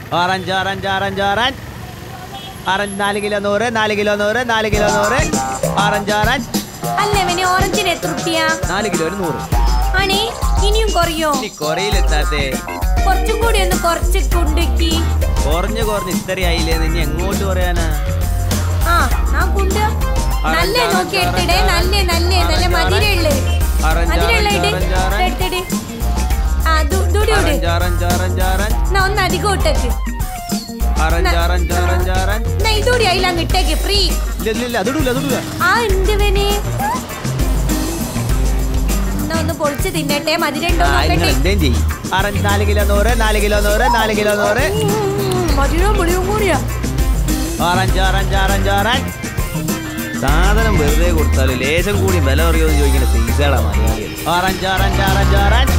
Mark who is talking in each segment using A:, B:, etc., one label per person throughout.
A: Orange orange orange orange orange നാല് kilo നൂറ് നാല് കിലോ നൂറ് നാല് കിലോ നൂറ് ഓറഞ്ച് ഓറഞ്ച്
B: അല്ല ഇവന് ഓറഞ്ചിന് എത്ര റുപ്യ
A: നാല് കിലോ നൂറ്
B: ആണേ ഇനിയും കുറയോ
A: ഇനി കുറയിലെത്താത്തേ
B: കുറച്ചും കൂടി ഒന്ന് കുറച്ച് കൊണ്ടുക്കി
A: കുറഞ്ഞ് കുറഞ്ഞ് ഇത്രയായില്ലേ ഇനി എങ്ങോട്ട് പറയാനാ
B: ആ ആ കൊണ്ട് നല്ല നോക്കി എടുത്തിടേ നല്ല നല്ല നല്ല മധുരമുള്ള
A: ഓറഞ്ച്
B: മധുരമുള്ള
A: ഓറഞ്ച്
B: ഇട്
A: ഓറഞ്ച് ഓറഞ്ച്
B: എടുത്തിട് ആ ദൂടി വിട്
A: ഓറഞ്ച് ഓറഞ്ച് ഓറഞ്ച് ഓറഞ്ച്
B: എന്നാ ഒന്ന് അധികം ഇട്ടേക്ക്
A: ഓറഞ്ച് ഓറഞ്ച് ഓറഞ്ച് ഓറഞ്ച്
B: എന്നാ ഇതൂടി അതിലങ്ങ് ഇട്ടേക്ക് ഫ്രീ
A: ഇല്ല ഇല്ല ഇല്ല അതിടൂല അതിടൂല
B: ആ എന്തുവനെ എന്നാ ഒന്ന് പൊളിച്ച് തിന്നട്ടെ മധുരണ്ടോ
A: ആ നിങ്ങൾ
B: നോക്കട്ടെ
A: എന്തേം ചെയ്യും ഓറഞ്ച് നാല് കിലോ നൂറ് നാല് കിലോ നൂറ് നാല് കിലോ നൂറ്
B: മധുരവും പുളിയും കൂടിയാ
A: ഓറഞ്ച് ഓറഞ്ച് ഓറഞ്ച് ഓറഞ്ച് സാധനം വെറുതെ കൊടുത്താൽ ലേശം കൂടി വില അറിയുമെന്ന് ചോദിക്കുന്ന സീസകളാ മലയാളികൾ ഓറഞ്ച് ഓറഞ്ച് ഓറഞ്ച് ഓറഞ്ച്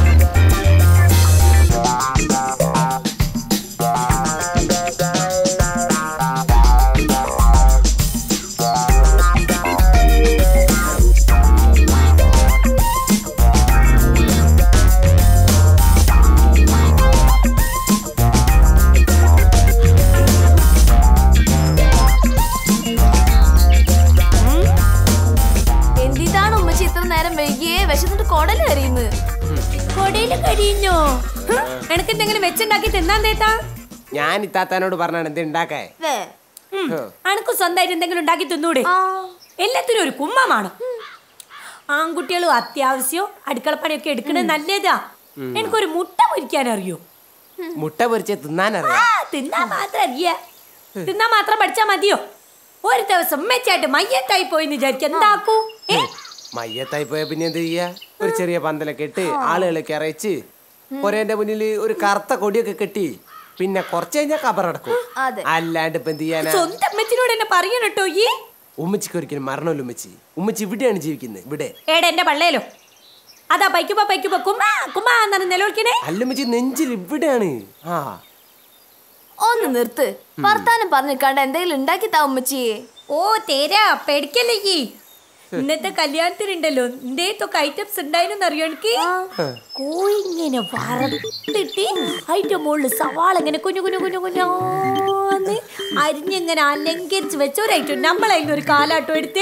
C: എന്തിതാണ് ഉമ്മച്ചി ഇത്ര നേരം വൈകിയേ വിശന്നിട്ട് കൊടല് കരയുന്നു
B: കൊടയില് കരിഞ്ഞോ എനക്ക് എന്തെങ്കിലും വെച്ചുണ്ടാക്കി തിന്നാൻ തേത്താ
D: ഞാൻ ഇത്താത്താനോട് പറഞ്ഞാണ് എന്ത് ഉണ്ടാക്കേ
C: വേ
B: അനക്ക് സ്വന്തമായിട്ട് എന്തെങ്കിലും ഉണ്ടാക്കി തിന്നൂടെ
C: ആ
B: എല്ലാത്തിനും ഒരു കുമ്മമാണ് ആൺകുട്ടികളും അത്യാവശ്യം അടുക്കളപ്പണിയൊക്കെ എടുക്കണത് നല്ലതാ എനിക്കൊരു മുട്ട പൊരിക്കാൻ അറിയോ
D: മുട്ട പൊരിച്ച്
B: ആ
D: തിന്നാനറിയാം
B: തിന്നാൻ മാത്രം അറിയ തിന്നാൻ മാത്രം പഠിച്ചാ മതിയോ ഒരു ദിവസം മെച്ചായിട്ട് മയ്യത്തായി പോയിന്ന് വിചാരിക്കും എന്താക്കൂ ഏ
D: മയ്യത്തായി പോയ പിന്നെ എന്ത് ചെയ്യാ ഒരു ചെറിയ പന്തലൊക്കെ ഇട്ട് ആളുകളൊക്കെ അറിയിച്ച് ഒരേന്റെ മുന്നിൽ ഒരു കറുത്ത കൊടിയൊക്കെ കെട്ടി പിന്നെ കുറച്ച് കഴിഞ്ഞാൽ കബറടക്കും
C: അതെ.
D: അല്ലാണ്ട് ഇപ്പൊ എന്ത് ചെയ്യാനാ
B: സ്വന്തം അമ്മച്ചിനോട് എന്നെ പറയണം കേട്ടോ ഈ
D: ഉമ്മച്ചിക്ക് ഒരിക്കലും മരണമല്ല ഉമ്മച്ചി ഉമ്മച്ചി ഇവിടെയാണ് ജീവിക്കുന്നത് ഇവിടെ
B: ഏടെ എന്റെ പള്ളേലോ അതാ പൈക്കുമ്പോ പൈക്കുമ്പോ കുമ്മാ കുമ്മാ എന്നാണ് നിലവിളിക്കണേ
D: അല്ല ഉമ്മച്ചി നെഞ്ചിൽ ഇവിടെയാണ് ആ
C: ഒന്ന് നിർത്ത് വർത്താനം പറഞ്ഞിക്കാണ്ട് എന്തെങ്കിലും ഉണ്ടാക്കി താ ഉമ്മച്ചിയെ
B: ഓ തേരാ പേടിക്കല്ലേ ഈ ഇന്നത്തെ കല്യാണത്തിനുണ്ടല്ലോ എന്തേത്തൊക്കെ ഐറ്റംസ് ഉണ്ടായിരുന്നു അറിയോ എനിക്ക് കോഴി ഇങ്ങനെ വറുത്തിട്ട് അതിന്റെ മുകളിൽ സവാള ഇങ്ങനെ കുഞ്ഞു കുഞ്ഞു കുഞ്ഞു കുഞ്ഞാന്ന് അരിഞ്ഞിങ്ങനെ അലങ്കരിച്ച് വെച്ച ഒരു ഐറ്റം നമ്മളതിന് ഒരു കാലാട്ടം എടുത്ത്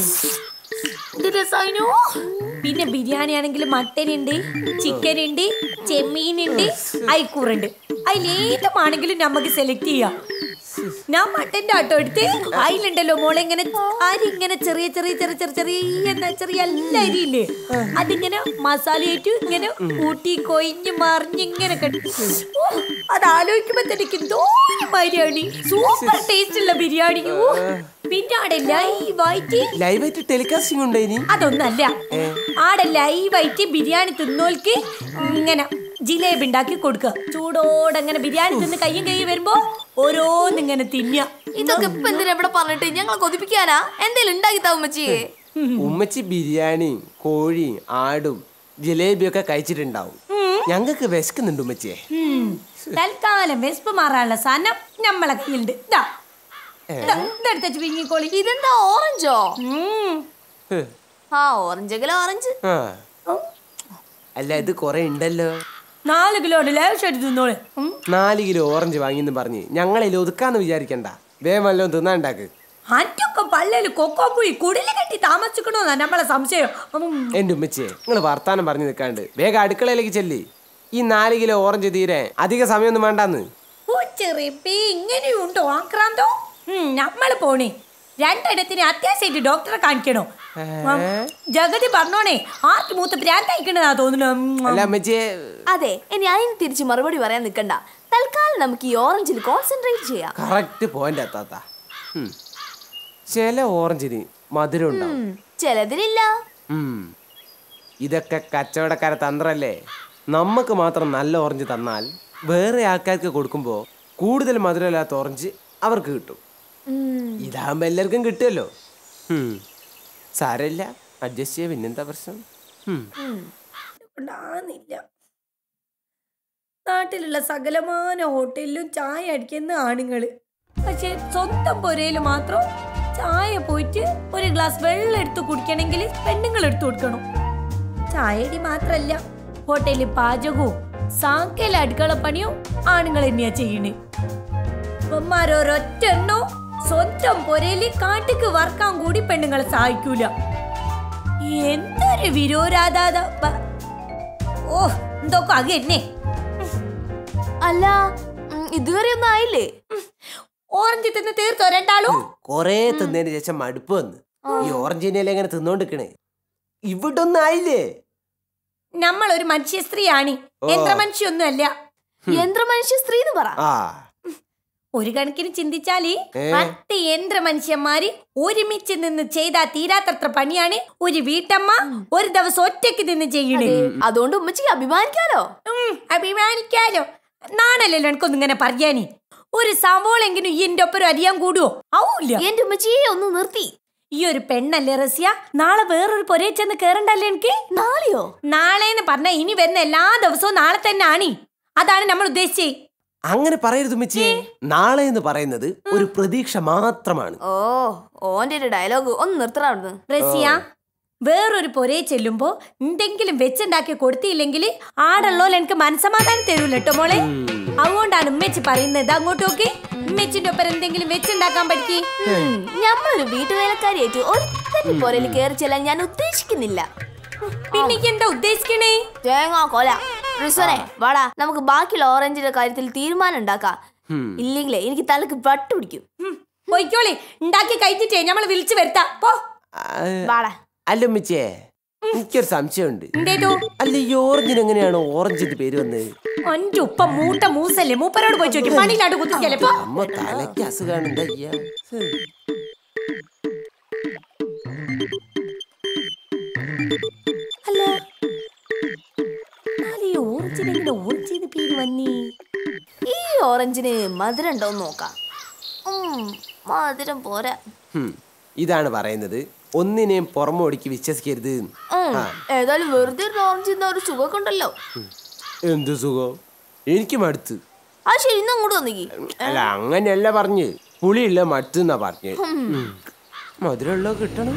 B: ഇത് രസായിനോ പിന്നെ ബിരിയാണി ആണെങ്കിൽ മട്ടൻ ഉണ്ട് ചിക്കൻ ഉണ്ട് ചെമ്മീൻ ഉണ്ട് അയക്കൂറുണ്ട് അതിലേതുമാണെങ്കിലും നമുക്ക് സെലക്ട് ചെയ്യാം ഞാൻ മട്ടന്റെ ആട്ടോ എടുത്ത് അതിലുണ്ടല്ലോ മോളെ ഇങ്ങനെ അരി ഇങ്ങനെ ചെറിയ ചെറിയ ചെറിയ ചെറിയ ചെറിയ എന്നാ ചെറിയ എല്ലാ അരിയില്ലേ അതിങ്ങനെ മസാലയായിട്ട് ഇങ്ങനെ കൂട്ടി കൊയിഞ്ഞ് മറിഞ്ഞ് ഇങ്ങനെ കെട്ടി ഓ, അത് ആലോചിക്കുമ്പോ തന്നെ എനിക്ക് എന്തോരം ബിരിയാണി സൂപ്പർ ടേസ്റ്റ് ഉള്ള ബിരിയാണി ഓ, പിന്നെ അവിടെ ലൈവായിട്ട്
D: ലൈവായിട്ട് ടെലികാസ്റ്റിംഗ് ഉണ്ടായിനി
B: അതൊന്നല്ല ആടെ ലൈവായിട്ട് ബിരിയാണി തിന്നോൽക്ക് ഇങ്ങനെ ജിലേബി ഉണ്ടാക്കി കൊടുക്കുക ചൂടോടെ അങ്ങനെ ബിരിയാണി തിന്ന് കയ്യും കൈയും വരുമ്പോ ഓരോന്നിങ്ങനെ തിന്നുക
C: ഇതൊക്കെ ഇപ്പൊ എന്തിനാ ഇവിടെ പറഞ്ഞിട്ട് ഞങ്ങളെ കൊതിപ്പിക്കാനാ എന്തേലും ഉണ്ടാക്കി താ ഉമ്മച്ചിയെ
D: ഉമ്മച്ചി ബിരിയാണി കോഴി ആടും ജിലേബിയൊക്കെ കഴിച്ചിട്ടുണ്ടാവും ഞങ്ങൾക്ക് വിശക്കുന്നുണ്ട് ഉമ്മച്ചിയെ
B: ഉം. തൽക്കാലം വിശപ്പ് മാറാനുള്ള സാധനം നമ്മളെ കയ്യിലുണ്ട് ഇതാ ഇതാ, ഇതെടുത്ത് വെച്ച് പിങ്ങിക്കോളി
C: ഇതെന്താ ഓറഞ്ചോ
B: ഉം.
D: ഹ്.
C: ആ ഓറഞ്ചെങ്കിലും ഓറഞ്ച്
D: ആ. അല്ല ഇത് കൊറേ ഉണ്ടല്ലോ
B: നാല് കിലോ ഉണ്ട് ലേശമായിട്ട് തിന്നോളെ ഉം.
D: നാല് കിലോ ഓറഞ്ച് വാങ്ങിന്ന് പറഞ്ഞ് ഞങ്ങളതിൽ ഒതുക്കാന്ന് വിചാരിക്കണ്ട വേഗം വല്ലതും തിന്നാണ്ടാക്ക്
B: അന്റൊക്കെ പള്ളേല് കൊക്കോ പുഴി കുടില് കെട്ടി താമസിക്കണോന്നാ നമ്മളെ സംശയം ഉം.
D: എന്റെ ഉമ്മച്ചിയെ നിങ്ങൾ വർത്താനം പറഞ്ഞു നിൽക്കാണ്ട് വേഗം അടുക്കളയിലേക്ക് ചെല്ലി ഈ നാല് കിലോ ഓറഞ്ച് തീരെ അധിക സമയമൊന്നും വേണ്ടാന്ന്
B: ഓ ചെറിയപ്പേ ഇങ്ങനെയുണ്ടോ ആക്രാന്തോ ഉം, നമ്മള് പോണേ രണ്ടിടത്തിന് അത്യാവശ്യമായിട്ട് ഡോക്ടറെ കാണിക്കണോ ഉം, ജഗതി പറഞ്ഞോണേ ആർക്ക് മൂത്ത് പ്രാന്തയക്കണതാ തോന്നുന്നു ഉം.
D: അല്ല അമ്മച്ചിയെ
C: അതെ ഇനി അതിന് തിരിച്ച് മറുപടി പറയാൻ നിൽക്കണ്ട തൽക്കാലം നമുക്ക് ഈ ഓറഞ്ചിൽ കോൺസെൻട്രേറ്റ് ചെയ്യാം
D: കറക്റ്റ് പോയിന്റ് എത്താത്ത ഉം. ചില ഓറഞ്ചിന് മധുരം ഉണ്ടാവും
C: ഉം, ചിലതിലില്ല
D: ഉം. ഇതൊക്കെ കച്ചവടക്കാര തന്ത്രല്ലേ നമുക്ക് മാത്രം നല്ല ഓറഞ്ച് തന്നാൽ വേറെ ആൾക്കാർക്ക് കൊടുക്കുമ്പോൾ കൂടുതൽ മധുരമില്ലാത്ത ഓറഞ്ച് അവർക്ക് കിട്ടും
C: ഉം,
D: ഇതാകുമ്പോൾ എല്ലാവർക്കും കിട്ടുമല്ലോ ഉം. സാരമില്ല അഡ്ജസ്റ്റ് ചെയ്യാൻ പിന്നെന്താ പ്രശ്നം ഉം.
B: ഉണ്ടാകുന്നില്ല നാട്ടിലുള്ള സകലമാന ഹോട്ടലിലും ചായ അടിക്കുന്ന ആണുങ്ങള് പക്ഷെ സ്വന്തം പൊരയിൽ മാത്രം ചായ പോയിട്ട് ഒരു ഗ്ലാസ് വെള്ളം എടുത്ത് കുടിക്കണമെങ്കിൽ പെണ്ണുങ്ങൾ എടുത്തു കൊടുക്കണം ചായടി മാത്രല്ല ഹോട്ടലിൽ പാചകവും സാക്കല അടുക്കള പണിയും ആണുങ്ങൾ തന്നെയാ ചെയ്യണ് ഇവന്മാരൊരൊറ്റ എണ്ണോ സ്വന്തം പൊരയില് കാട്ടിക്ക് വർക്കാൻ കൂടി പെണ്ണുങ്ങളെ സഹായിക്കൂല എന്തൊരു വിരോരാധാത പ- ഓ എന്തൊക്കെ അകന്നെ
C: അല്ല ഉം, ഇതുവരെ ഒന്നും ആയില്ലേ
B: ഓറഞ്ച് തിന്ന് തീർത്തോ രണ്ടാളും
D: കൊറേ തിന്നതിന് ശേഷം മടുപ്പ് വന്ന് ഈ ഓറഞ്ചിനെല്ലാം എങ്ങനെ തിന്നോണ്ടിരിക്കണേ ഇവിടെ ഒന്നും ആയില്ലേ
B: നമ്മൾ ഒരു മനുഷ്യ സ്ത്രീയാണ് യന്ത്ര മനുഷ്യൊന്നും അല്ല
C: യന്ത്ര മനുഷ്യ സ്ത്രീ എന്ന് പറ
D: ആ
B: ഒരു കണക്കിന് ചിന്തിച്ചാല്
D: ഏ?
B: പത്ത് യന്ത്ര മനുഷ്യന്മാര് ഒരുമിച്ച് നിന്ന് ചെയ്താ തീരാത്തത്ര പണിയാണ് ഒരു വീട്ടമ്മ ഒരു ദിവസം ഒറ്റയ്ക്ക് നിന്ന് ചെയ്യണേ
C: അതുകൊണ്ട് ഉമ്മച്ചിക്ക് അഭിമാനിക്കാലോ
B: ഉം, അഭിമാനിക്കാലോ നാണല്ലോ എനിക്കൊന്നും ഇങ്ങനെ പറയാന് ഒരു സവോളെങ്കിലും ഈ എന്റെ ഒപ്പം അറിയാൻ കൂടുവോ ആവൂല്ല
C: എന്റെ ഉമ്മച്ചിയെ ഒന്ന് നിർത്തി
B: ഈ ഒരു പെണ്ണല്ലേ റസിയ നാളെ വേറൊരു പൊരേ ചെന്ന് കേറണ്ടല്ലേ എനിക്ക്
C: നാളെയോ
B: നാളെ എന്ന് പറഞ്ഞാ ഇനി വരുന്ന എല്ലാ ദിവസവും നാളെ തന്നെ ആണ് അതാണ് നമ്മൾ ഉദ്ദേശിച്ചേ
D: അങ്ങനെ പറയരുത് മിച്ചേ നാളെ എന്ന് പറയുന്നത് ഒരു പ്രതീക്ഷ മാത്രമാണ്
C: ഓ ഓന്റെ ഒരു ഡയലോഗ് ഒന്ന് നിർത്തണ അവിടുന്ന്
B: റസിയ വേറൊരു പൊരേ ചെല്ലുമ്പോ എന്തെങ്കിലും വെച്ചുണ്ടാക്കി കൊടുത്തില്ലെങ്കിൽ ആടുള്ളോൽ എനിക്ക് മനസ്സമാധാനം തരൂല കേട്ടോ മോളെ അതുകൊണ്ടാണ് ഉമ്മച്ചി പറയുന്നത് അങ്ങോട്ട് നോക്കി ഉമ്മച്ചിന്റെ ഒപ്പം എന്തെങ്കിലും വെച്ചുണ്ടാക്കാൻ പഠിക്കി
C: ഉം, ഞമ്മളൊരു വീട്ടുവേലക്കാരിയായിട്ട് ഒരു പോരയിൽ കയറി ചെല്ലാൻ ഞാൻ ഉദ്ദേശിക്കുന്നില്ല
B: പിന്നെ ഇയ്യ് എന്താ ഉദ്ദേശിക്കണേ
C: തേങ്ങ കൊല റിസോനെ വാടാ നമുക്ക് ബാക്കിയുള്ള ഓറഞ്ചിന്റെ കാര്യത്തിൽ തീരുമാനം ഉണ്ടാക്കാം ഇല്ലെങ്കിലേ എനിക്ക് തലക്ക് പട്ടു പിടിക്കും
B: ഉം, പോയിക്കോളി ഉണ്ടാക്കി കഴിച്ചിട്ടേ ഞമ്മള് വിളിച്ചു വരുത്താം പോ
D: ആ,
C: വാടാ
D: അല്ല മിച്ചേ എനിക്കൊരു സംശയമുണ്ട്
B: എന്തേതോ
D: അല്ല ഈ ഓറഞ്ചിന് എങ്ങനെയാണ് ഓറഞ്ച് എന്ന് പേര് വന്നത്
B: ഒന്റെ ഉപ്പ മൂട്ട മൂസല്ലേ മൂപ്പരോട് പോയി ചോദിക്കും പണിയിലാണ്ട് കുത്തിക്കല്ലേ പോ
D: അമ്മ തലയ്ക്ക് അസുഖമാണ് എന്താ ചെയ്യാ ഹ്.
B: അല്ല എന്നാലും ഈ ഓറഞ്ചിനെങ്ങനെ ഓറഞ്ചിന്ന് പേര് വന്നേ
C: ഈ ഓറഞ്ചിന് മധുരം ഉണ്ടോന്ന് നോക്കാം ഉം, മധുരം പോരാ
D: ഹും. ഇതാണ് പറയുന്നത് ഒന്നിനെയും പുറമോടിക്ക് വിശ്വസിക്കരുത് എന്ന്.
C: ഉം, ഏതായാലും വെറുതെ ഒരു ഓറഞ്ച് തിന്ന ഒരു സുഖമൊക്കെ ഉണ്ടല്ലോ
D: എന്ത് സുഖം എനിക്ക് മടുത്ത്
C: ആ ശരി ഇന്ന് അങ്ങോട്ട് വന്നിക്ക്
D: അല്ല അങ്ങനെയല്ല പറഞ്ഞ് പുളിയില്ല മടുത്തെന്നാ പറഞ്ഞ് മധുരമുള്ള കിട്ടണം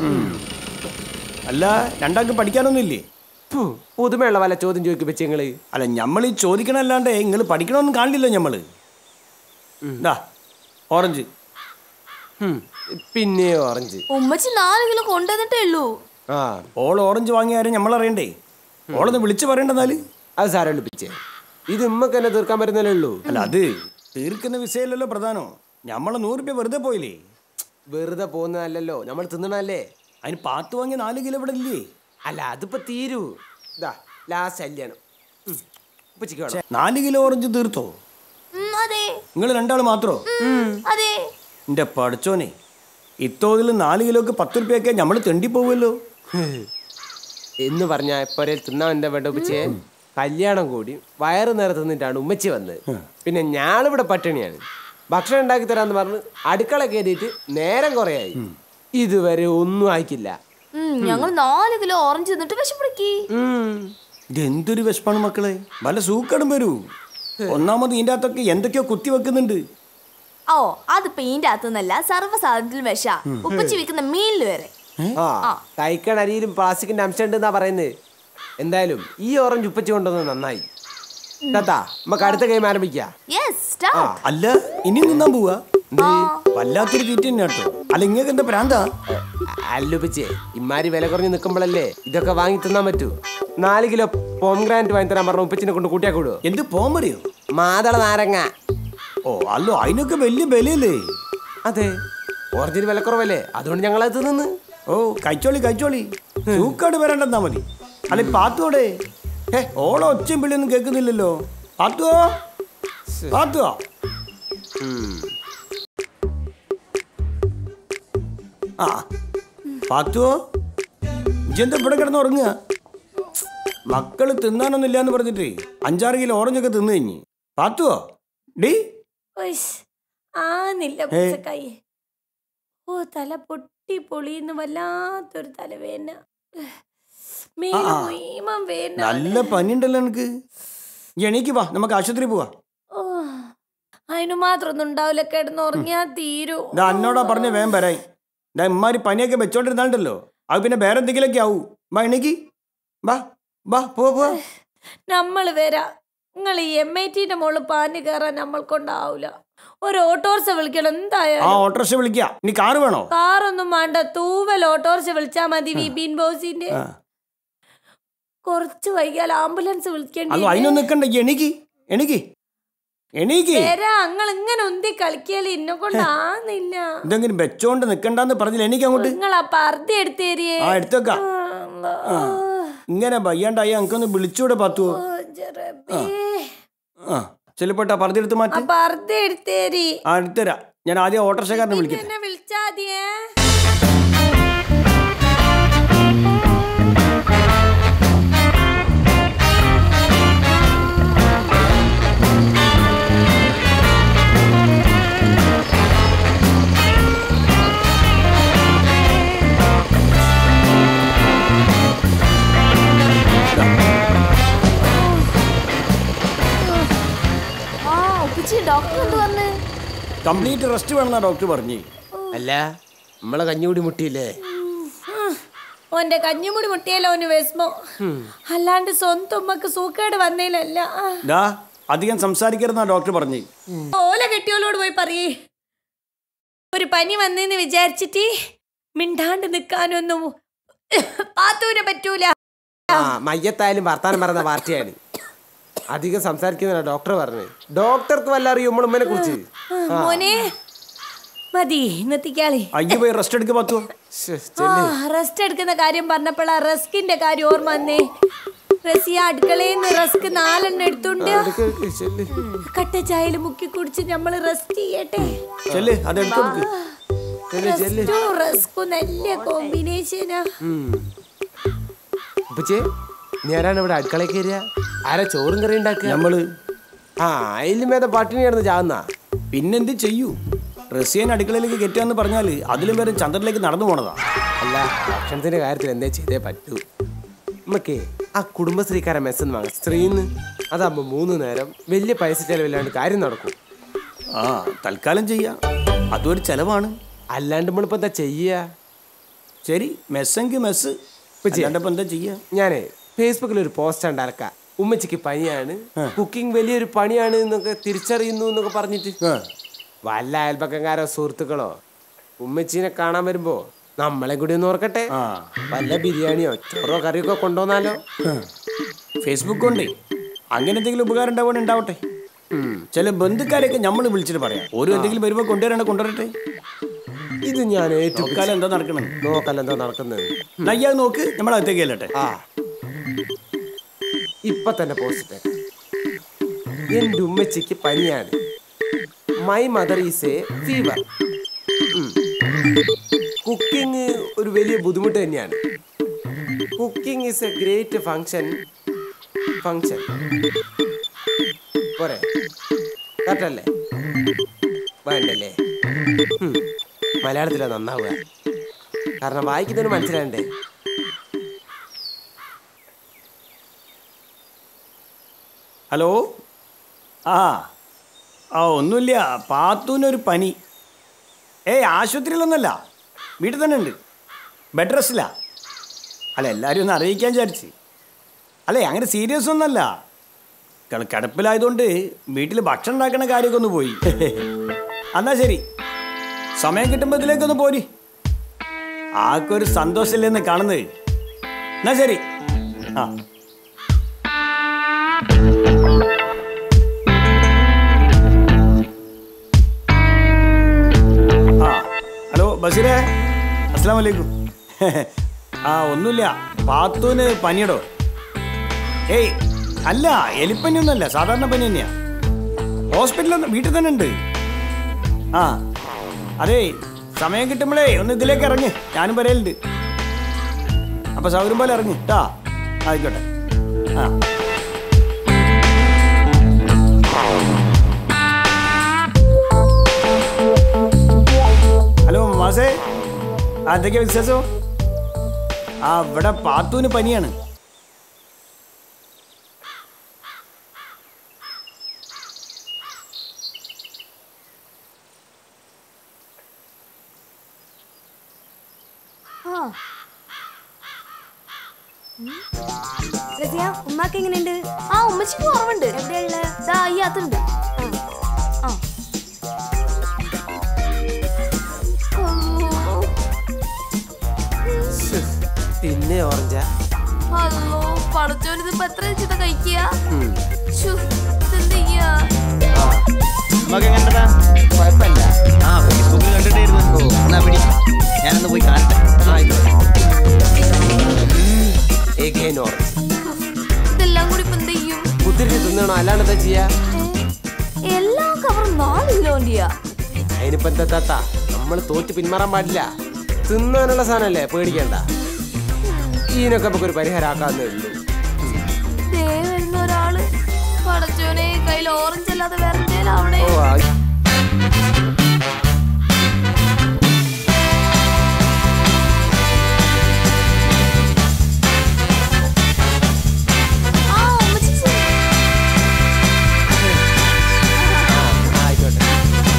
E: അല്ല രണ്ടാൾക്ക് പഠിക്കാനൊന്നുമില്ലേ
D: ഫു, പുതുമയുള്ള വല്ല ചോദ്യം ചോദിക്കും വെച്ച് നിങ്ങള്
E: അല്ല നമ്മൾ ഈ ചോദിക്കണല്ലാണ്ട് നിങ്ങൾ പഠിക്കണമെന്ന് കാണില്ല ഞമ്മള് ദാ ഓറഞ്ച്
D: ഹും. പിന്നെ ഓറഞ്ച്
C: ഉമ്മച്ചി നാല് കിലോ കൊണ്ടുവന്നിട്ടേ ഉള്ളൂ
D: ആ
E: ഓൾ ഓറഞ്ച് വാങ്ങിയാരും നമ്മളറിയണ്ടേ ഓളൊന്ന് വിളിച്ച് പറയണ്ടെന്നാല്
D: അത് സാരം പിച്ചേ ഇത് ഉമ്മക്ക് തന്നെ തീർക്കാൻ പറ്റുന്നല്ലേ ഉള്ളൂ
E: അല്ല അത് തീർക്കുന്ന വിഷയമല്ലല്ലോ പ്രധാനം നമ്മളെ നൂറ് രൂപ വെറുതെ പോയില്ലേ
D: വെറുതെ പോകുന്നതല്ലല്ലോ നമ്മൾ തിന്നണല്ലേ
E: അതിന് പാത്ത് വാങ്ങിയ നാല് കിലോ ഇവിടെ ഇല്ലേ
D: അല്ല അതിപ്പോ തീരൂ ഇതാ ലാസ്റ്റ് കല്യാണം ഉം. ഉപ്പച്ചിക്ക് വേണം
E: നാല് കിലോ ഓറഞ്ച് തീർത്തോ
C: ഉം, അതെ
E: നിങ്ങൾ രണ്ടാൾ മാത്രോ
C: ഉം, അതെ
E: എൻ്റെ പഠിച്ചോനെ ഇത്തോതിൽ നാല് കിലോക്ക് പത്ത് റുപ്യൊക്കെ നമ്മൾ തെണ്ടി പോവുമല്ലോ
D: എന്ന് പറഞ്ഞ ഇപ്പൊരെ തിന്നാൻ എന്താ വേണ്ട ഉപ്പച്ചിയെ കല്യാണം കൂടി വയറ് നേരെ തിന്നിട്ടാണ് ഉമ്മച്ചി വന്നത് പിന്നെ ഞാളിവിടെ പട്ടിണിയാണ് ഭക്ഷണം ഉണ്ടാക്കി തരാന്ന് പറഞ്ഞ് അടുക്കള കയറിയിട്ട് നേരം കുറയായി ഇതുവരെ ഒന്നും ആയിക്കില്ല
C: ഉം, ഞങ്ങൾ നാല് കിലോ ഓറഞ്ച് തിന്നിട്ട് വിശപ്പിടിക്കി
D: ഉം.
E: ഇതെന്തൊരു വിഷമാണ് മക്കളെ വല്ല സൂക്കടും വരൂ ഒന്നാമത് ഇതിൻ്റെ അകത്തൊക്കെ എന്തൊക്കെയോ കുത്തി വെക്കുന്നുണ്ട്
C: ഓ അത് പെയിന്റ് അകത്തുനിന്നല്ല സർവ്വസാധനത്തിലും വിഷ ഉപ്പച്ചി വിൽക്കുന്ന മീനിൽ വരെ
D: ആ കഴിക്കണ അരിയിലും പ്ലാസ്റ്റിക്കിന്റെ അംശം ഉണ്ടെന്നാ പറയുന്നത് എന്തായാലും ഈ ഓറഞ്ച് ഉപ്പച്ചി കൊണ്ടുവന്നത് നന്നായി താത്താ നമുക്ക് അടുത്ത ഗെയിം ആരംഭിക്കാം
C: യെസ് സ്റ്റാർട്ട്
E: അല്ല ഇനി നിന്നാൻ പോവാ വല്ലാത്തൊരു തീറ്റ തന്നെ കേട്ടോ അല്ല ഇങ്ങനെ എന്താ പ്രാന്താ
D: അല്ലുപ്പിച്ചേ ഇമാരി വില കുറഞ്ഞ് നിൽക്കുമ്പോഴല്ലേ ഇതൊക്കെ വാങ്ങി തിന്നാൻ പറ്റൂ നാല് കിലോ പോംഗ്രാൻറ്റ് വാങ്ങി തരാൻ പറഞ്ഞ ഉപ്പച്ചിനെ കൊണ്ട് കൂട്ടിയാ കൂടുവോ
E: എന്ത് പോമറിയോ
D: മാതള നാരങ്ങ
E: ഓ അല്ലോ അതിനൊക്കെ വലിയ വിലയല്ലേ
D: അതെ ഓറഞ്ചിന് വില കുറവല്ലേ അതുകൊണ്ട് ഞങ്ങൾ അത് തിന്നു
E: ഓ കഴിച്ചോളി കഴിച്ചോളി സൂക്കാട് വരണ്ടെന്നാ മതി അല്ല പാത്തോടെ ഏ ഓളോ ഒച്ചയും പിള്ളിയൊന്നും കേൾക്കുന്നില്ലല്ലോ പാത്തുവോ പാത്തുവോ ആ പാത്തുവോ ഇജെന്താ ഇവിടെ കിടന്ന് ഉറങ്ങുക മക്കള് തിന്നാനൊന്നും ഇല്ലാന്ന് പറഞ്ഞിട്ട് അഞ്ചാറ് കിലോ ഓറഞ്ചൊക്കെ തിന്നു കഴിഞ്ഞ് പാത്തുവോ ഡീ
B: ഉയ്ശ്, ആന്നില്ല പൂച്ചക്കായി ഓ തല പൊട്ടി പൊളിയുന്ന വല്ലാത്തൊരു തലവേന മേല് മുഴുവൻ വേന
E: നല്ല പനിയുണ്ടല്ലോ എനിക്ക് എണീക്ക് വാ നമുക്ക് ആശുപത്രി പോവാ
B: ഓ, അതിനു മാത്രം ഒന്നും ഉണ്ടാവില്ല കിടന്നുറങ്ങിയാ തീരൂ
E: ഇതാ എന്നോടാ പറഞ്ഞ വേഗം വരാൻ ഇതാ ഇമ്മാരി പനിയൊക്കെ വെച്ചോണ്ടിരുന്നാണ്ടല്ലോ അത് പിന്നെ വേറെ എന്തെങ്കിലുമൊക്കെ ആവൂ വാ എണീക്ക് വാ വാ പോവാ പോവാ
B: നമ്മൾ വരാ നിങ്ങൾ ഈ എം ഐ ടിന്റെ മുകളിൽ പാഞ്ഞു കയറാൻ നമ്മൾ കൊണ്ടാവൂല ഒരു ഓട്ടോറിക്ഷ വിളിക്കണം
E: ആ
B: എന്തായാലും
E: ഓട്ടോറിക്ഷ വിളിക്കുക ഇനി കാറ് വേണോ
B: കാറൊന്നും വേണ്ട തൂവൽ ഓട്ടോറിക്ഷ വിളിച്ചാ മതി വിപിൻ ബോസിന്റെ
E: ആ.
B: കുറച്ച് വൈകിയാൽ ആംബുലൻസ് വിളിക്കേണ്ടി
E: അല്ലോ അതിനൊന്നും നിൽക്കണ്ട എണീക്ക് എണീക്ക് എണീക്ക്
B: വരാ നിങ്ങൾ ഇങ്ങനെ ഉന്തി കളിക്കാല് ഇന്നെ കൊണ്ടാന്നില്ല
E: എന്തെങ്കിലും വെച്ചോണ്ട് നിൽക്കണ്ടെന്ന് പറഞ്ഞില്ല എനിക്ക് അങ്ങോട്ട്
B: നിങ്ങൾ ആ പർദ്ദ എടുത്തേരിയേ
E: ആ എടുത്തേക്കാം ഇങ്ങനെ വയ്യാണ്ടായി എനിക്കൊന്ന് വിളിച്ചൂടെ പത്തുവോ ആ ചെല്ലപ്പെട്ട പറഞ്ഞ എടുത്ത്
B: ആ
E: മാറ്റി
B: പർദ്ദ എടുത്തേരി
E: ആ എടുത്തരാ ഞാൻ ആദ്യം ഓട്ടോറിക്ഷക്കാരനെ വിളിക്കട്ടെ
B: എന്നെ വിളിച്ചാതിയേ
C: ആ ഉപ്പിച്ചി ഡോക്ടർ എന്ത് പറഞ്ഞ്
E: കംപ്ലീറ്റ് റെസ്റ്റ് വേണമെന്നാ ഡോക്ടർ പറഞ്ഞു
D: അല്ല നമ്മളെ കഞ്ഞുകൂടി മുട്ടിയില്ലേ
B: ഓന്റെ കഞ്ഞിമുടി മുട്ടിയല്ലോ ഓന് വിസ്മോ അല്ലാണ്ട് സ്വന്തം ഉമ്മക്ക് സൂക്കേട് വന്നേലല്ല ആ.
E: ഡാ അധികം സംസാരിക്കരുതെന്നാ ഡോക്ടർ പറഞ്ഞു
B: ഓല കെട്ടിയോളോട് പോയി പറയേ ഒരു പനി വന്നെന്ന് വിചാരിച്ചിട്ട് മിണ്ടാണ്ട് നിക്കാനൊന്നും പാത്തൂനെ പറ്റൂല
D: ആ മയ്യത്തായാലും വർത്താനം പറയുന്ന പാർട്ടിയാണ് അധികം സംസാരിക്കുന്ന ഡോക്ടർ പറഞ്ഞു ഡോക്ടർക്ക് വല്ല അറിയും നമ്മൾ ഉമ്മനെ കുറിച്ച്
B: മോനെ മതി നിർത്തിക്കാളി
E: അയ്യോ പോയി റെസ്റ്റ് എടുക്കുക പത്തുവോ
B: ആ റെസ്റ്റ് എടുക്കുന്ന കാര്യം പറഞ്ഞപ്പോഴാ റസ്കിന്റെ കാര്യം ഓർമ്മ വന്നേ റസിയ അടുക്കളയിൽ നിന്ന് റസ്ക് നാലെണ്ണം എടുത്തോണ്ട് കട്ട ചായയിൽ മുക്കി കുടിച്ച് നമ്മള് റെസ്റ്റ് ചെയ്യട്ടെ
E: ചെല്ല് അത് എടുത്തു കൊടുക്ക്
B: റെസ്റ്റും റസ്കും നല്ല കോമ്പിനേഷനാ
D: ഉപ്പച്ചേ നീ ആരാണ് ഇവിടെ അടുക്കളയിൽ കയറിയ ആരാ ചോറും കറി ഉണ്ടാക്കുക
E: നമ്മള്
D: ആ അതിലും മേത പട്ടിണി കിടന്ന് ചാവുന്ന
E: പിന്നെന്ത് ചെയ്യൂ റഷ്യൻ അടുക്കളയിലേക്ക് കയറ്റാന്ന് പറഞ്ഞാൽ അതിലും പേരും ചന്ദ്രനിലേക്ക് നടന്നു പോണതാ
D: അല്ല ഭക്ഷണത്തിന്റെ കാര്യത്തിൽ എന്തേ ചെയ്തേ പറ്റൂ നമുക്കേ ആ കുടുംബശ്രീക്കാരെ മെസ്സെന്ന് വാങ്ങാം സ്ത്രീന്ന് അതാകുമ്പോ മൂന്ന് നേരം വലിയ പൈസ ചെലവില്ലാണ്ട് കാര്യം നടക്കും
E: ആ തൽക്കാലം ചെയ്യാം അതും ഒരു ചെലവാണ്
D: അല്ലാണ്ട് നമ്മളിപ്പോ എന്താ ചെയ്യാ
E: ശരി മെസ്സെങ്കിൽ മെസ്സ് അല്ലാണ്ടപ്പോ എന്താ ചെയ്യാ
D: ഞാനേ ഫേസ്ബുക്കിൽ ഒരു പോസ്റ്റ് ഉണ്ടാക്ക ഉമ്മച്ചിക്ക് പനിയാണ് കുക്കിംഗ് വലിയൊരു പണിയാണ് എന്നൊക്കെ തിരിച്ചറിയുന്നു എന്നൊക്കെ പറഞ്ഞിട്ട്
E: ആ.
D: വല്ല അയൽപക്കക്കാരോ സുഹൃത്തുക്കളോ ഉമ്മച്ചീനെ കാണാൻ വരുമ്പോ നമ്മളെ കൂടി ഒന്ന് ഓർക്കട്ടെ
E: ആ.
D: വല്ല ബിരിയാണിയോ ചോറോ കറിയൊക്കെ കൊണ്ടുവന്നാലോ
E: ഫേസ്ബുക്ക് കൊണ്ടേ അങ്ങനെ എന്തെങ്കിലും ഉപകാരം ഉണ്ടാവണേ ഉണ്ടാവട്ടെ ചില ബന്ധുക്കാരെയൊക്കെ നമ്മൾ വിളിച്ചിട്ട് പറയാം ഓരോ എന്തെങ്കിലും വരുമ്പോൾ കൊണ്ടുവരണ കൊണ്ടുവരട്ടെ
D: ഇത് ഞാൻ ഏറ്റു
E: നോക്കാലം എന്താ നടക്കണം
D: നോക്കല്ല എന്താ നടക്കുന്നത്
E: നയ്യാ നോക്ക് നമ്മൾ അകത്തേക്ക് അല്ലട്ടെ
D: ആ ഇപ്പൊ തന്നെ പോസ്റ്റ് എന്റെ ഉമ്മച്ചിക്ക് പനിയാണ് my mother is a fever cooking ഒരു വലിയ ബുദ്ധിമുട്ട് തന്നെയാണ് cooking is a great function function പോരെ കറക്റ്റല്ലേ വേണ്ടല്ലേ ഉം. മലയാളത്തിലാ നന്നാവുക കാരണം വായിക്കുന്നതിന് മനസ്സിലാണ്ടേ
E: ഹലോ ആ ആ ഒന്നുമില്ല പാത്തൂനൊരു പനി ഏയ് ആശുപത്രിയിലൊന്നുമല്ല വീട്ടിൽ തന്നെ ഉണ്ട് ബെഡ് റെസ്റ്റിലാ അല്ല എല്ലാവരും ഒന്ന് അറിയിക്കാൻ വിചാരിച്ച് അല്ലേ അങ്ങനെ സീരിയസ് ഒന്നല്ല ക- കിടപ്പിലായതുകൊണ്ട് വീട്ടിൽ ഭക്ഷണം ഉണ്ടാക്കുന്ന കാര്യമൊക്കെ ഒന്ന് പോയി എന്നാ ശരി സമയം കിട്ടുമ്പോൾ ഇതിലേക്കൊന്ന് പോരി ആൾക്കൊരു സന്തോഷമില്ലെന്ന് കാണുന്നത് എന്നാ ശരി ആ ആ ഹലോ ബഷീറേ അസ്സാം വലൈക്കും ആ ഒന്നുമില്ല പാത്തൂന് പനിയടോ ഏയ് അല്ല എലിപ്പനിയൊന്നുമല്ല സാധാരണ പനി തന്നെയാ ഹോസ്പിറ്റലിൽ വീട്ടിൽ തന്നെ ഉണ്ട് ആ അതേ സമയം കിട്ടുമ്പോഴേ ഒന്ന് ഇതിലേക്ക് ഇറങ്ങ് ഞാനും വരലുണ്ട് അപ്പൊ സൗകര്യം പോലെ ഇറങ്ങി കേട്ടാ ആയിക്കോട്ടെ ആ ഹലോ മാസേ ആ എന്തൊക്കെയാ വിശേഷം ആ ഇവിടെ പാത്തൂന് പനിയാണ്
C: റസിയ
B: റസിയ ഉമ്മാക്ക് എങ്ങനെയുണ്ട്
C: ആ ഉമ്മച്ചിക്ക് കുറവുണ്ട്
B: എവിടെയുള്ള
C: ദാ ഈ അകത്തുണ്ട് ആ
D: പിന്നെ ഓറഞ്ച
C: അല്ലോ പടച്ചോൻ ഇതിപ്പോ എത്ര വെച്ചിട്ടാ കഴിക്കുക ശ്ശോ, ഇതെന്ത് ചെയ്യാ
A: നമുക്ക് എങ്ങനെടാ
D: കുഴപ്പമില്ല
A: ആ ഫേസ്ബുക്കിൽ കണ്ടിട്ടായിരുന്നു എന്നാ പിടി ഞാനൊന്ന് പോയി കാണട്ടെ
D: എഗൈൻ ഓറഞ്ച്
C: ഇതെല്ലാം കൂടി ഇപ്പൊ എന്ത് ചെയ്യും
D: കുത്തിരിച്ച് തിന്നണോ അല്ലാണ്ട് എന്താ ചെയ്യാ
C: ഏ, എല്ലാ കവറും നാല് കിലോന്റെയാ
D: അതിനിപ്പോ എന്താ താത്ത നമ്മൾ തോറ്റ് പിന്മാറാൻ പാടില്ല തിന്നാനുള്ള സാധനല്ലേ പേടിക്കണ്ട ഇതിനൊക്കെ നമുക്ക് ഒരു പരിഹാരം ആക്കാന്നേ ഉള്ളൂ
C: ദേ വരുന്ന ഒരാള് പടച്ചോനെ കയ്യിൽ ഓറഞ്ച് അല്ലാതെ വേറെ എന്തേലും അവിടെ
D: ഓ ആ-
C: ആ ഉമ്മച്ചി ശരി.
D: ആയിക്കോട്ടെ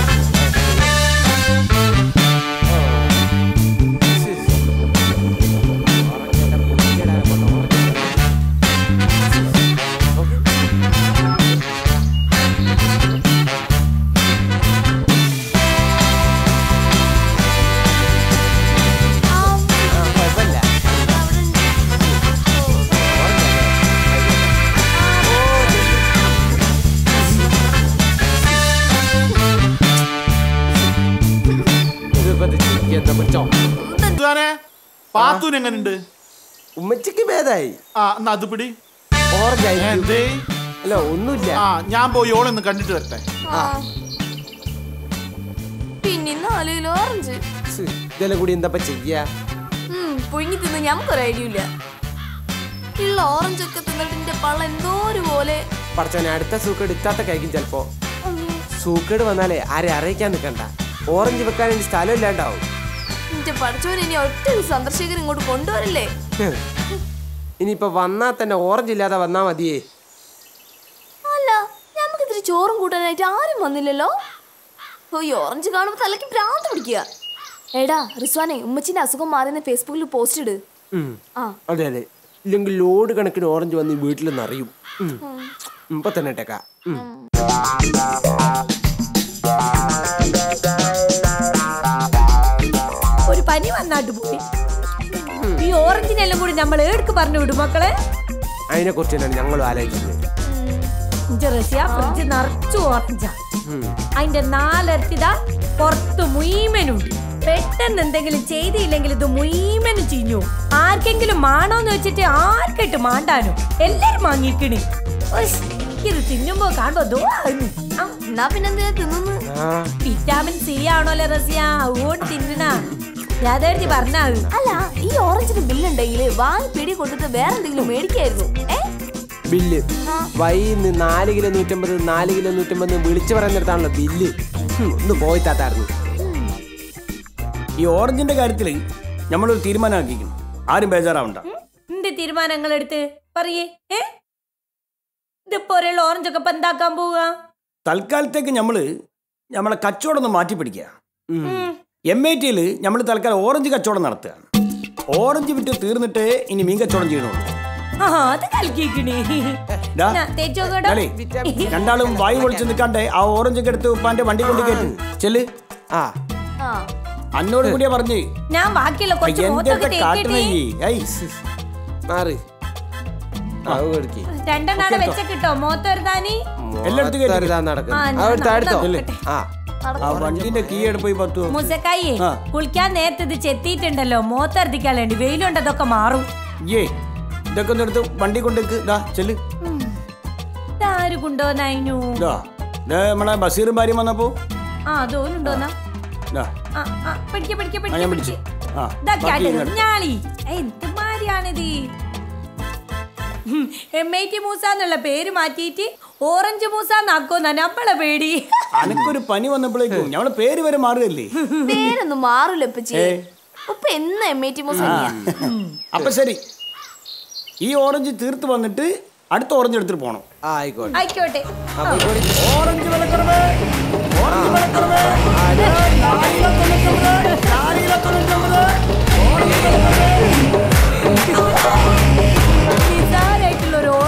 C: ആ,
D: കുഴപ്പമില്ല
C: അവിടെ ഉണ്ട്.
D: ഇതിപ്പോ ഇത് എന്താ പിടിച്ചോ
F: ഇതാനെ പാത്തൂന് എങ്ങനുണ്ട്
D: ഉമ്മച്ചിക്ക് ഭേദായി
F: ആ എന്നാ അത് പിടി
D: ഓറഞ്ച് ആയിരിക്കും
F: എന്തേ
D: അല്ല ഒന്നുമില്ല
F: ആ ഞാൻ പോയി ഓളൊന്ന് കണ്ടിട്ട് വരട്ടെ
C: ആ. പിന്നെ നാല് കിലോ ഓറഞ്ച്
D: സ്, ഇതെല്ലാം കൂടി എന്താ ചെയ്യാ
C: ഉം, പുഴുങ്ങി തിന്ന് ഞമ്മക്കൊരു ഐഡിയ ഇല്ല ഉള്ള ഓറഞ്ച് ഒക്കെ തിന്നിട്ട് എന്റെ പള്ള എന്തോ ഒരു പോലെ
D: പഠിച്ചോനെ അടുത്ത സൂക്കേട് ഇത്താത്ത കഴിക്കും ചെലപ്പോ സൂക്കേട് വന്നാലേ ആരെ അറിയിക്കാൻ നിൽക്കണ്ട ഓറഞ്ച് വെക്കാൻ വേണ്ടി സ്ഥലം ഇല്ലാണ്ടാവും
C: എന്റെ പഠിച്ചോൻ ഇനി ഒറ്റ ഒരു സന്ദർശകർ ഇങ്ങോട്ട് കൊണ്ടുവരല്ലേ
D: ഹ്. ഇനിയിപ്പോ വന്നാ തന്നെ ഓറഞ്ച് ഇല്ലാതെ വന്നാ മതിയേ
C: അല്ല നമുക്ക് ഇത്തിരി ചോറും കൂട്ടാനായിട്ട് ആരും വന്നില്ലല്ലോ ഓ ഈ ഓറഞ്ച് കാണുമ്പോ തലയ്ക്ക് ഭ്രാന്ത് പിടിക്കുക എടാ റിസ്വാനെ ഉമ്മച്ചിന്റെ അസുഖം മാറിയെന്ന് ഫേസ്ബുക്കിൽ പോസ്റ്റ് ഇട്
D: ഉം.
C: ആ
D: അതെ അതെ ഇല്ലെങ്കിൽ ലോഡ് കണക്കിന് ഓറഞ്ച് വന്ന് ഈ വീട്ടിൽ നിറയും ഉം. ഇപ്പൊ തന്നെ ഇട്ടേക്കാം ഉം.
B: ഒരു പനി വന്നാട്ട് പോയി ഈ ഓറഞ്ചിനെല്ലാം കൂടി നമ്മൾ ഏടുക്ക് പറഞ്ഞു വിടും മക്കളെ
D: അതിനെ കുറിച്ച് തന്നെയാണ് ഞങ്ങളും ആലോചിക്കുന്നത്
B: ഇഞ്ച റസിയ ഫ്രിഡ്ജ് നിറച്ചു ഓറഞ്ചാ
D: ഉം.
B: അതിന്റെ നാലരട്ടിതാ പുറത്ത് മുയ്മനുണ്ട് പെട്ടെന്ന് എന്തെങ്കിലും ചെയ്തില്ലെങ്കിൽ ഇത് മുയ്മനും ചീഞ്ഞു ആർക്കെങ്കിലും മാണോന്ന് വെച്ചിട്ട് ആർക്കിട്ട് മാണ്ടാനും എല്ലാരും വാങ്ങിക്കണ് ഉയ്സ്, ഇത് തിന്നുമ്പോ കാണുമ്പോ ദോ ആകുന്നു. ആ,
C: എന്നാ പിന്നെന്തിനാ തിന്നുന്നു
D: ആ
B: വിറ്റാമിൻ സി ആണോല്ലേ റസിയ അതുകൊണ്ട് തിന്നണ യാഥാർത്ഥ്യ പറഞ്ഞാൽ
C: അല്ല ഈ ഓറഞ്ചിന് ബില്ലുണ്ടെങ്കിൽ വാങ്ങി പിടി കൊടുത്തിട്ട് വേറെ എന്തെങ്കിലും മേടിക്കായിരുന്നു ഏ
D: ബില്ല് വൈന്ന് നാല് കിലോ നൂറ്റമ്പത് നാല് കിലോ നൂറ്റമ്പത് വിളിച്ചു പറയുന്നിടത്താണല്ലോ ബില്ല് ഹും, ഒന്ന് പോയി താത്തായിരുന്നു
E: ഈ ഓറഞ്ചിന്റെ കാര്യത്തിൽ നമ്മളൊരു തീരുമാനമാക്കിക്കുന്നു ആരും ബേജാറാവണ്ട
B: എന്ത് തീരുമാനങ്ങൾ എടുത്ത് പറയേ ഏ ഇതിപ്പോ ഒരാൾ ഓറഞ്ചൊക്കെ ഇപ്പൊ എന്താക്കാൻ പോവുക
E: തൽക്കാലത്തേക്ക് നമ്മൾ നമ്മളെ കച്ചവടം ഒന്ന് മാറ്റി പിടിക്കുക
B: ഉം.
E: എം ഐ ടിയിൽ നമ്മൾ തൽക്കാലം ഓറഞ്ച് കച്ചവടം നടത്തുകയാണ് ഓറഞ്ച് വിറ്റ് തീർന്നിട്ടേ ഇനി മീൻ കച്ചവടം ചെയ്യണുള്ളൂ
B: ആ അത് കലക്കിക്കണേ
E: ഡാ,
B: തേച്ചോ കേട്ടോ
E: ഡാലേ, രണ്ടാളും വായു പൊളിച്ച് നിൽക്കാണ്ടേ ആ ഓറഞ്ച് ഒക്കെ എടുത്ത് ഉപ്പാന്റെ വണ്ടി കൊണ്ട് കയറ്റി ചെല്ല്
D: ആ
C: ആ
E: അന്നോട് കൂടിയാ പറഞ്ഞ്
B: ഞാൻ ബാക്കിയുള്ള കുറച്ച്
E: എന്തൊക്കെ
B: മോത്തൊക്കെ
E: കാട്ടുന്നേ
B: തേക്കട്ടെ
E: ഈ? ഐ,
D: മാറി ആ കൊടുക്കി
B: രണ്ടെണ്ണാടെ വെച്ച കിട്ടോ മോത്തൊരുതാനി
E: എല്ലായിടത്തും കേറ്റി.
D: നടക്കും
B: ആ, ഞാൻ
D: അവിടുത്തെ അടുത്തോ
B: നോക്കട്ടെ.
D: ആ
E: ആ വണ്ടിന്റെ കീ എടുപ്പ് പറ്റൂ
B: മുസക്കായി
E: ആ.
B: കുളിക്കാൻ നേരത്തെ ഇത് ചെത്തിയിട്ടുണ്ടല്ലോ മോത്തർദിക്കാൻ വേണ്ടി വെയിലുണ്ട് അതൊക്കെ മാറും
E: ഏ ഇതൊക്കെ ഒന്ന് എടുത്ത് വണ്ടി കൊണ്ടേക്ക് ഇതാ ചെല്ല്
B: ഇതാര് കൊണ്ടുവന്നു
E: ഇതാ ദേ നമ്മളെ ബഷീറും ഭാര്യയും വന്നപ്പോ
B: ആ അതോനുണ്ടോന്നാ
E: ഇതാ
B: ആ ആ പിടിക്ക പിടിക്ക
E: ആ,
B: പിടിക്ക
E: ഞാൻ
B: പിടിക്ക
E: പിടിച്ചു ആ
B: ഇതാ
E: ബാക്കി
B: കേട്ടത്
E: ഇങ്ങട്.
B: ഞാളി എന്തുമാരിയാണിത് എം ഐ ടി മൂസ എന്നുള്ള പേര് മാറ്റിയിട്ട് ഓറഞ്ച് മൂസ എന്നാക്കോന്നാ നമ്മളെ പേടി
E: അനക്കൊരു പനി വന്നപ്പോഴേക്കും ഞമ്മളെ പേര് വരെ മാറുകയല്ലേ
C: പേരൊന്നും മാറൂല ഉപ്പച്ചി ഉപ്പ എന്ന് എം ഐ ടി മൂസ്
E: അപ്പൊ ശരി ഈ ഓറഞ്ച് തീർത്ത് വന്നിട്ട് അടുത്ത ഓറഞ്ച് എടുത്തിട്ട് പോണം
D: ആ, ആയിക്കോട്ടെ
B: ആയിക്കോട്ടെ
D: അപ്പൊ കൂടി
E: ഓറഞ്ച് വിലക്കുറവ് ഓറഞ്ച് വിലക്കുറവ് നാലില തൊണ്ണൂറ്റൊമ്പത്, നാലില തൊണ്ണൂറ്റൊമ്പത്, ഓറഞ്ച് വിലക്കുറവ്.
B: നിസാരായിട്ടുള്ള ഒരു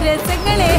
B: രസങ്ങളെ